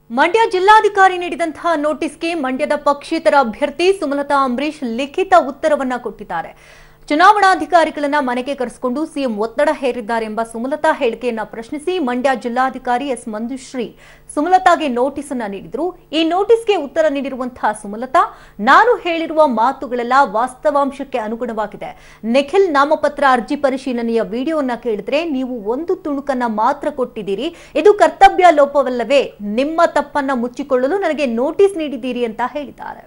ಮಂಡ್ಯ ಜಿಲ್ಲಾಧಿಕಾರಿ ನೀಡಿದಂತಹ ನೋಟಿಸ್ಗೆ ಮಂಡ್ಯದ ಪಕ್ಷೇತರ ಅಭ್ಯರ್ಥಿ ಸುಮಲತಾ ಅಂಬರೀಶ್ ಲಿಖಿತ ಉತ್ತರವನ್ನ ಕೊಟ್ಟಿದ್ದಾರೆ ಚುನಾವಣಾಧಿಕಾರಿಗಳನ್ನ ಮನೆಗೆ ಕರೆಸಿಕೊಂಡು ಸಿಎಂ ಒತ್ತಡ ಹೇರಿದ್ದಾರೆ ಎಂಬ ಸುಮಲತಾ ಹೇಳಿಕೆಯನ್ನ ಪ್ರಶ್ನಿಸಿ ಮಂಡ್ಯ ಜಿಲ್ಲಾಧಿಕಾರಿ ಎಸ್ ಮಂಜುಶ್ರೀ ಸುಮಲತಾಗೆ ನೋಟಿಸ್ ಅನ್ನ ನೀಡಿದ್ರು ಈ ನೋಟಿಸ್ಗೆ ಉತ್ತರ ನೀಡಿರುವಂತಹ ಸುಮಲತಾ ನಾನು ಹೇಳಿರುವ ಮಾತುಗಳೆಲ್ಲ ವಾಸ್ತವಾಂಶಕ್ಕೆ ಅನುಗುಣವಾಗಿದೆ ನಿಖಿಲ್ ನಾಮಪತ್ರ ಅರ್ಜಿ ಪರಿಶೀಲನೆಯ ವಿಡಿಯೋವನ್ನ ಕೇಳಿದ್ರೆ ನೀವು ಒಂದು ತುಣುಕನ್ನ ಮಾತ್ರ ಕೊಟ್ಟಿದ್ದೀರಿ ಇದು ಕರ್ತವ್ಯ ಲೋಪವಲ್ಲವೇ ನಿಮ್ಮ ತಪ್ಪನ್ನ ಮುಚ್ಚಿಕೊಳ್ಳಲು ನನಗೆ ನೋಟಿಸ್ ನೀಡಿದ್ದೀರಿ ಅಂತ ಹೇಳಿದ್ದಾರೆ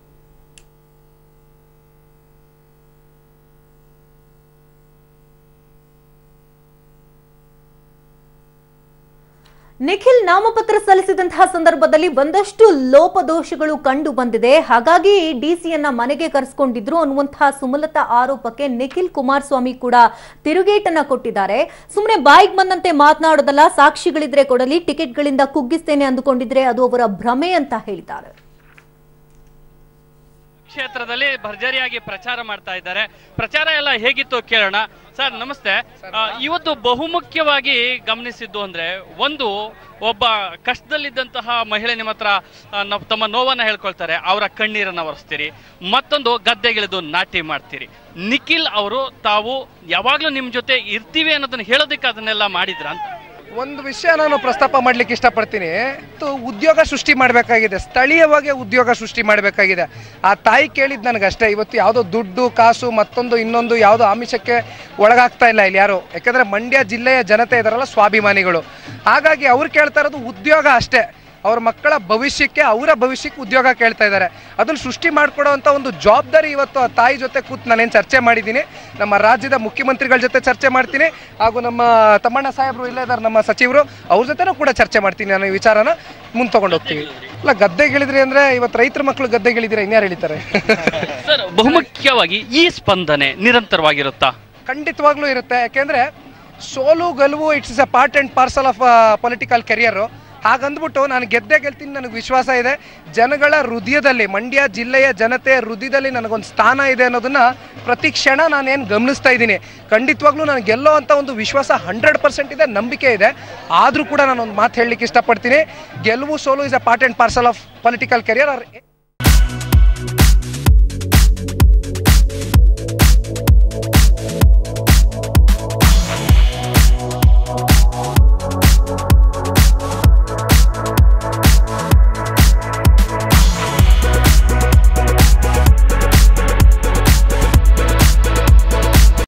ನಿಖಿಲ್ ನಾಮಪತ್ರ ಸಲ್ಲಿಸಿದಂತಹ ಸಂದರ್ಭದಲ್ಲಿ ಒಂದಷ್ಟು ಲೋಪದೋಷಗಳು ಕಂಡು ಬಂದಿದೆ ಹಾಗಾಗಿ ಡಿಸಿಯನ್ನ ಮನೆಗೆ ಕರೆಸ್ಕೊಂಡಿದ್ರು ಅನ್ನುವಂತಹ ಸುಮಲತಾ ಆರೋಪಕ್ಕೆ ನಿಖಿಲ್ ಕುಮಾರಸ್ವಾಮಿ ಕೂಡ ತಿರುಗೇಟನ್ನ ಕೊಟ್ಟಿದ್ದಾರೆ ಸುಮ್ಮನೆ ಬಾಯಿಗೆ ಬಂದಂತೆ ಮಾತನಾಡೋದಲ್ಲ ಸಾಕ್ಷಿಗಳಿದ್ರೆ ಕೊಡಲಿ ಟಿಕೆಟ್ಗಳಿಂದ ಕುಗ್ಗಿಸ್ತೇನೆ ಅಂದುಕೊಂಡಿದ್ರೆ ಅದು ಅವರ ಭ್ರಮೆ ಅಂತ ಹೇಳಿದ್ದಾರೆ ಕ್ಷೇತ್ರದಲ್ಲಿ ಭರ್ಜರಿಯಾಗಿ ಪ್ರಚಾರ ಮಾಡ್ತಾ ಇದ್ದಾರೆ ಪ್ರಚಾರ ಎಲ್ಲ ಹೇಗಿತ್ತು ಕೇಳೋಣ ಸರ್ ನಮಸ್ತೆ ಆ, ಇವತ್ತು ಬಹುಮುಖ್ಯವಾಗಿ ಗಮನಿಸಿದ್ದು ಅಂದ್ರೆ ಒಂದು ಒಬ್ಬ ಕಷ್ಟದಲ್ಲಿದ್ದಂತಹ ಮಹಿಳೆ ನಿಮ್ಮ ಹತ್ರ ಆ, ನ- ತಮ್ಮ ನೋವನ್ನ ಹೇಳ್ಕೊಳ್ತಾರೆ ಅವರ ಕಣ್ಣೀರನ್ನ ಒರೆಸ್ತೀರಿ ಮತ್ತೊಂದು ಗದ್ದೆಗಿಳಿದು ನಾಟಿ ಮಾಡ್ತೀರಿ ನಿಖಿಲ್ ಅವರು ತಾವು ಯಾವಾಗ್ಲೂ ನಿಮ್ ಜೊತೆ ಇರ್ತೀವಿ ಅನ್ನೋದನ್ನ ಹೇಳೋದಕ್ಕೆ ಅದನ್ನೆಲ್ಲ ಮಾಡಿದ್ರ ಅಂತ ಒಂದು ವಿಷಯ ನಾನು ಪ್ರಸ್ತಾಪ ಮಾಡ್ಲಿಕ್ಕೆ ಇಷ್ಟಪಡ್ತೀನಿ ಇದು ಉದ್ಯೋಗ ಸೃಷ್ಟಿ ಮಾಡಬೇಕಾಗಿದೆ ಸ್ಥಳೀಯವಾಗಿ ಉದ್ಯೋಗ ಸೃಷ್ಟಿ ಮಾಡಬೇಕಾಗಿದೆ ಆ ತಾಯಿ ಕೇಳಿದ್ ನನಗಷ್ಟೇ ಇವತ್ತು ಯಾವುದೋ ದುಡ್ಡು ಕಾಸು ಮತ್ತೊಂದು ಇನ್ನೊಂದು ಯಾವುದೋ ಆಮಿಷಕ್ಕೆ ಒಳಗಾಗ್ತಾ ಇಲ್ಲ ಇಲ್ಲಿ ಯಾರು ಯಾಕಂದ್ರೆ ಮಂಡ್ಯ ಜಿಲ್ಲೆಯ ಜನತೆ ಇದಾರಲ್ಲ ಸ್ವಾಭಿಮಾನಿಗಳು ಹಾಗಾಗಿ ಅವ್ರು ಕೇಳ್ತಾ ಇರೋದು ಉದ್ಯೋಗ ಅಷ್ಟೇ ಅವ್ರ ಮಕ್ಕಳ ಭವಿಷ್ಯಕ್ಕೆ ಅವರ ಭವಿಷ್ಯಕ್ಕೆ ಉದ್ಯೋಗ ಕೇಳ್ತಾ ಇದ್ದಾರೆ ಅದನ್ನು ಸೃಷ್ಟಿ ಮಾಡಿಕೊಡುವಂಥ ಒಂದು ಜವಾಬ್ದಾರಿ ಇವತ್ತು ಆ ತಾಯಿ ಜೊತೆ ಕೂತು ನಾನೇನು ಚರ್ಚೆ ಮಾಡಿದ್ದೀನಿ ನಮ್ಮ ರಾಜ್ಯದ ಮುಖ್ಯಮಂತ್ರಿಗಳ ಜೊತೆ ಚರ್ಚೆ ಮಾಡ್ತೀನಿ ಹಾಗೂ ನಮ್ಮ ತಮ್ಮಣ್ಣ ಸಾಹೇಬರು ಇಲ್ಲೇ ಇದ್ದಾರೆ ನಮ್ಮ ಸಚಿವರು ಅವ್ರ ಜೊತೆನೂ ಕೂಡ ಚರ್ಚೆ ಮಾಡ್ತೀನಿ ನಾನು ಈ ವಿಚಾರನ ಮುಂದೆ ತಗೊಂಡು ಹೋಗ್ತೀವಿ ಅಲ್ಲ ಗದ್ದೆಗಿಳಿದ್ರಿ ಅಂದರೆ ಇವತ್ತು ರೈತರ ಮಕ್ಕಳು ಗದ್ದೆಗಿಳಿದ್ರೆ ಇನ್ಯಾರು ಎಳಿತಾರೆ ಸರ್ ಬಹುಮುಖ್ಯವಾಗಿ ಈ ಸ್ಪಂದನೆ ನಿರಂತರವಾಗಿರುತ್ತಾ ಖಂಡಿತವಾಗ್ಲೂ ಇರುತ್ತೆ ಯಾಕೆಂದ್ರೆ ಸೋಲು ಗೆಲುವು it's is a part and parcel of political career ಹಾಗಂದ್ಬಿಟ್ಟು ನಾನು ಗೆದ್ದೆ ಗೆಲ್ತೀನಿ ನನಗೆ ವಿಶ್ವಾಸ ಇದೆ ಜನಗಳ ಹೃದಯದಲ್ಲಿ ಮಂಡ್ಯ ಜಿಲ್ಲೆಯ ಜನತೆಯ ಹೃದಯದಲ್ಲಿ ನನಗೊಂದು ಸ್ಥಾನ ಇದೆ ಅನ್ನೋದನ್ನ ಪ್ರತಿ ಕ್ಷಣ ನಾನೇನು ಗಮನಿಸ್ತಾ ಇದ್ದೀನಿ ಖಂಡಿತವಾಗ್ಲೂ ನಾನು ಗೆಲ್ಲೋ ಅಂತ ಒಂದು ವಿಶ್ವಾಸ ಹಂಡ್ರೆಡ್ ಪರ್ಸೆಂಟ್ ಇದೆ ನಂಬಿಕೆ ಇದೆ ಆದರೂ ಕೂಡ ನಾನು ಒಂದು ಮಾತು ಹೇಳಲಿಕ್ಕೆ ಇಷ್ಟಪಡ್ತೀನಿ ಗೆಲುವು ಸೋಲು is a part and parcel of political career